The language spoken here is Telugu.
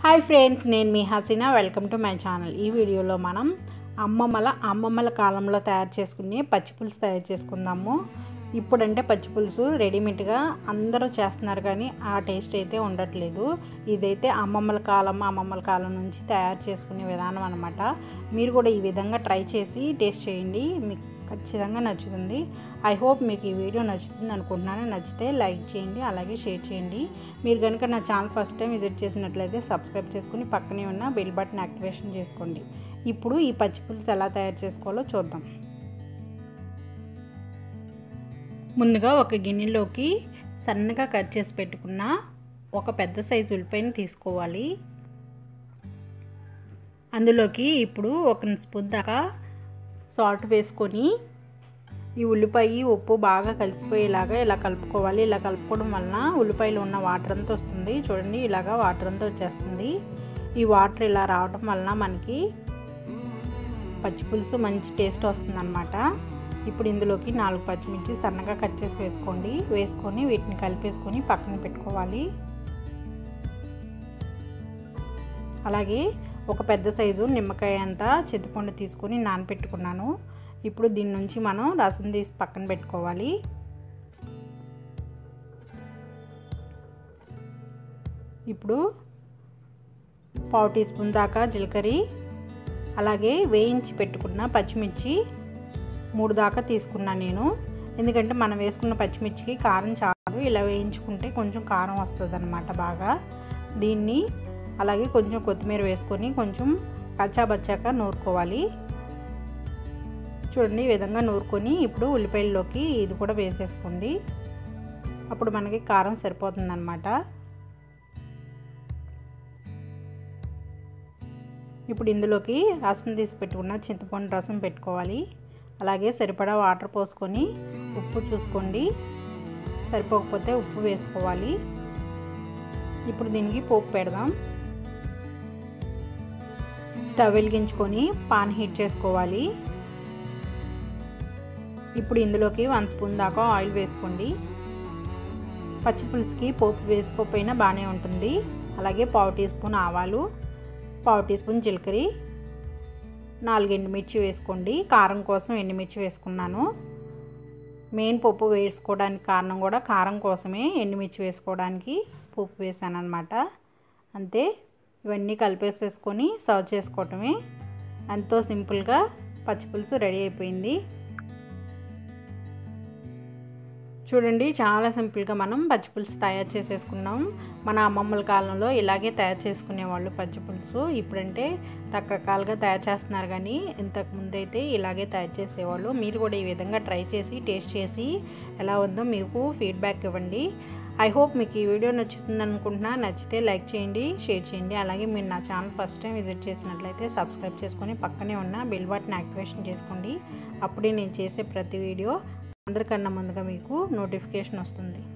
హాయ్ ఫ్రెండ్స్ నేను మీ Haseena welcome to my channel ఈ వీడియోలో మనం అమ్మమ్మల అమ్మమ్మల కాలంలో తయారు చేసుకునే పచ్చిపులుసు తయారు చేసుకుందాము ఇప్పుడంటే పచ్చిపులుసు రెడీమేడ్గా అందరూ చేస్తున్నారు కానీ ఆ టేస్ట్ అయితే ఉండట్లేదు ఇదైతే అమ్మమ్మల కాలం అమ్మమ్మల కాలం నుంచి తయారు చేసుకునే విధానం అనమాట మీరు కూడా ఈ విధంగా ట్రై చేసి టేస్ట్ చేయండి మీకు ఖచ్చితంగా నచ్చుతుంది ఐ హోప్ మీకు ఈ వీడియో నచ్చుతుంది అనుకుంటున్నాను నచ్చితే లైక్ చేయండి అలాగే షేర్ చేయండి మీరు కనుక నా ఛానల్ ఫస్ట్ టైం విజిట్ చేసినట్లయితే సబ్స్క్రైబ్ చేసుకుని పక్కనే ఉన్న బెల్ బటన్ యాక్టివేషన్ చేసుకోండి ఇప్పుడు ఈ పచ్చి పులుసు ఎలా తయారు చేసుకోవాలో చూద్దాం ముందుగా ఒక గిన్నెలోకి సన్నగా కట్ చేసి పెట్టుకున్న ఒక పెద్ద సైజు ఉల్లిపాయని తీసుకోవాలి అందులోకి ఇప్పుడు ఒక స్పూన్ దాకా సాల్ట్ వేసుకొని ఈ ఉల్లిపాయ ఉప్పు బాగా కలిసిపోయేలాగా ఇలా కలుపుకోవాలి ఇలా కలుపుకోవడం వలన ఉల్లిపాయలో ఉన్న వాటర్ అంతా వస్తుంది చూడండి ఇలాగా వాటర్ అంతా వచ్చేస్తుంది ఈ వాటర్ ఇలా రావడం వలన మనకి పచ్చిపులుసు మంచి టేస్ట్ వస్తుంది అనమాట ఇప్పుడు ఇందులోకి నాలుగు పచ్చిమిర్చి సన్నగా కట్ చేసి వేసుకోండి వేసుకొని వీటిని కలిపేసుకొని పక్కన పెట్టుకోవాలి అలాగే ఒక పెద్ద సైజు నిమ్మకాయ అంతా చింతపండు తీసుకొని నానబెట్టుకున్నాను ఇప్పుడు దీని నుంచి మనం రసం తీసి పక్కన పెట్టుకోవాలి ఇప్పుడు పావు టీ స్పూన్ దాకా జీలకర్ర అలాగే వేయించి పెట్టుకున్న పచ్చిమిర్చి మూడు దాకా తీసుకున్నాను నేను ఎందుకంటే మనం వేసుకున్న పచ్చిమిర్చికి కారం చాలు ఇలా వేయించుకుంటే కొంచెం కారం వస్తుంది అనమాట బాగా దీన్ని అలాగే కొంచెం కొత్తిమీర వేసుకొని కొంచెం కచ్చాబచ్చాక నూరుకోవాలి చూడండి ఈ విధంగా నూరుకొని ఇప్పుడు ఉల్లిపాయల్లోకి ఇది కూడా వేసేసుకోండి అప్పుడు మనకి కారం సరిపోతుందన్నమాట ఇప్పుడు ఇందులోకి రసం తీసి పెట్టుకున్న చింతపండు రసం పెట్టుకోవాలి అలాగే సరిపడా వాటర్ పోసుకొని ఉప్పు చూసుకోండి సరిపోకపోతే ఉప్పు వేసుకోవాలి ఇప్పుడు దీనికి పోపు పెడదాం స్టవ్ వెలిగించుకొని పాన్ హీట్ చేసుకోవాలి ఇప్పుడు ఇందులోకి వన్ స్పూన్ దాకా ఆయిల్ వేసుకోండి పచ్చిపులుసుకి పోపు వేసుకోకపోయినా బాగానే ఉంటుంది అలాగే పావు టీ స్పూన్ ఆవాలు పావు టీ స్పూన్ జీలకర్ర నాలుగు ఎండుమిర్చి వేసుకోండి కారం కోసం ఎండుమిర్చి వేసుకున్నాను మెయిన్ పప్పు వేసుకోవడానికి కారణం కూడా కారం కోసమే ఎండుమిర్చి వేసుకోవడానికి పప్పు వేసాను అనమాట అంతే ఇవన్నీ కలిపేసేసుకొని సర్వ్ చేసుకోవటమే ఎంతో సింపుల్గా పచ్చిపులుసు రెడీ అయిపోయింది చూడండి చాలా సింపుల్గా మనం పచ్చిపులుసు తయారు చేసేసుకున్నాం మన అమ్మమ్మల కాలంలో ఇలాగే తయారు చేసుకునేవాళ్ళు పచ్చిపులుసు ఇప్పుడంటే రకరకాలుగా తయారు చేస్తున్నారు కానీ ఇంతకు ముందు అయితే ఇలాగే తయారు చేసేవాళ్ళు మీరు కూడా ఈ విధంగా ట్రై చేసి టేస్ట్ చేసి ఎలా ఉందో మీకు ఫీడ్బ్యాక్ ఇవ్వండి ఐ హోప్ మీకు ఈ వీడియో నచ్చుతుంది అనుకుంటున్నా నచ్చితే లైక్ చేయండి షేర్ చేయండి అలాగే మీరు నా ఛానల్ ఫస్ట్ టైం విజిట్ చేసినట్లయితే సబ్స్క్రైబ్ చేసుకొని పక్కనే ఉన్న బెల్ బటన్ యాక్టివేషన్ చేసుకోండి అప్పుడే నేను చేసే ప్రతి వీడియో అందరికన్నా ముందుగా మీకు నోటిఫికేషన్ వస్తుంది